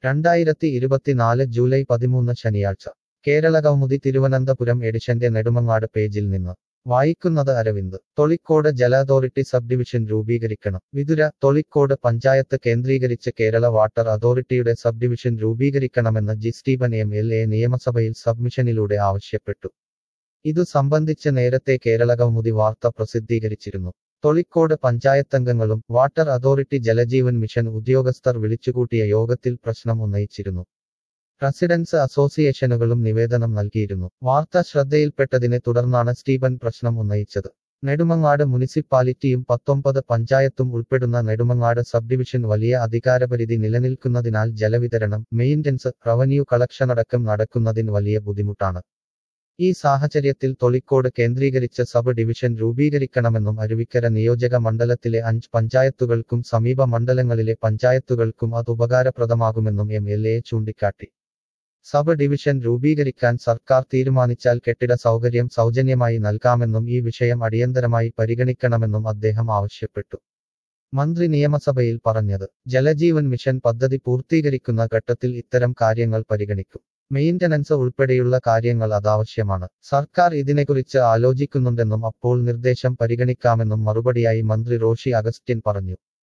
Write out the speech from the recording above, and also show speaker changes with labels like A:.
A: രണ്ടായിരത്തി ഇരുപത്തിനാല് ജൂലൈ പതിമൂന്ന് ശനിയാഴ്ച കേരള കൗമുദി തിരുവനന്തപുരം എഡിഷന്റെ നെടുമങ്ങാട് പേജിൽ നിന്ന് വായിക്കുന്നത് അരവിന്ദ് തൊളിക്കോട് ജല അതോറിറ്റി സബ് ഡിവിഷൻ രൂപീകരിക്കണം വിതുര തൊളിക്കോട് പഞ്ചായത്ത് കേന്ദ്രീകരിച്ച് കേരള വാട്ടർ അതോറിറ്റിയുടെ സബ് ഡിവിഷൻ രൂപീകരിക്കണമെന്ന് G Stephen M L A നിയമസഭയിൽ സബ്മിഷനിലൂടെ ആവശ്യപ്പെട്ടു ഇതു സംബന്ധിച്ച് നേരത്തെ കേരള കൗമുദി വാർത്ത പ്രസിദ്ധീകരിച്ചിരുന്നു തൊളിക്കോട് പഞ്ചായത്തംഗങ്ങളും വാട്ടർ അതോറിറ്റി ജലജീവൻ മിഷൻ ഉദ്യോഗസ്ഥർ വിളിച്ചുകൂട്ടിയ യോഗത്തിൽ പ്രശ്നം ഉന്നയിച്ചിരുന്നു റെസിഡൻസ് അസോസിയേഷനുകളും നിവേദനം നൽകിയിരുന്നു വാർത്ത ശ്രദ്ധയിൽപ്പെട്ടതിനെ തുടർന്നാണ് സ്റ്റീഫൻ പ്രശ്നം ഉന്നയിച്ചത് നെടുമങ്ങാട് മുനിസിപ്പാലിറ്റിയും പത്തൊമ്പത് പഞ്ചായത്തും ഉൾപ്പെടുന്ന നെടുമങ്ങാട് സബ് ഡിവിഷൻ വലിയ അധികാരപരിധി നിലനിൽക്കുന്നതിനാൽ ജലവിതരണം മെയിൻ്റനൻസ് റവന്യൂ കളക്ഷനടക്കം നടക്കുന്നതിന് വലിയ ബുദ്ധിമുട്ടാണ് ഈ സാഹചര്യത്തിൽ തൊളിക്കോട് കേന്ദ്രീകരിച്ച് സബ് ഡിവിഷൻ രൂപീകരിക്കണമെന്നും അരുവിക്കര നിയോജക മണ്ഡലത്തിലെ അഞ്ച് പഞ്ചായത്തുകൾക്കും സമീപ മണ്ഡലങ്ങളിലെ പഞ്ചായത്തുകൾക്കും അത് ഉപകാരപ്രദമാകുമെന്നും എം എൽ എ ചൂണ്ടിക്കാട്ടി സബ് ഡിവിഷൻ രൂപീകരിക്കാൻ സർക്കാർ തീരുമാനിച്ചാൽ കെട്ടിട സൗകര്യം സൗജന്യമായി നൽകാമെന്നും ഈ വിഷയം അടിയന്തരമായി പരിഗണിക്കണമെന്നും അദ്ദേഹം ആവശ്യപ്പെട്ടു മന്ത്രി നിയമസഭയിൽ പറഞ്ഞത് ജലജീവൻ മിഷൻ പദ്ധതി പൂർത്തീകരിക്കുന്ന ഘട്ടത്തിൽ ഇത്തരം കാര്യങ്ങൾ പരിഗണിക്കും മെയിൻ്റനൻസ് ഉൾപ്പെടെയുള്ള കാര്യങ്ങൾ അതാവശ്യമാണ് സർക്കാർ ഇതിനെക്കുറിച്ച് ആലോചിക്കുന്നുണ്ടെന്നും അപ്പോൾ നിർദ്ദേശം പരിഗണിക്കാമെന്നും മറുപടിയായി മന്ത്രി റോഷി അഗസ്റ്റിൻ പറഞ്ഞു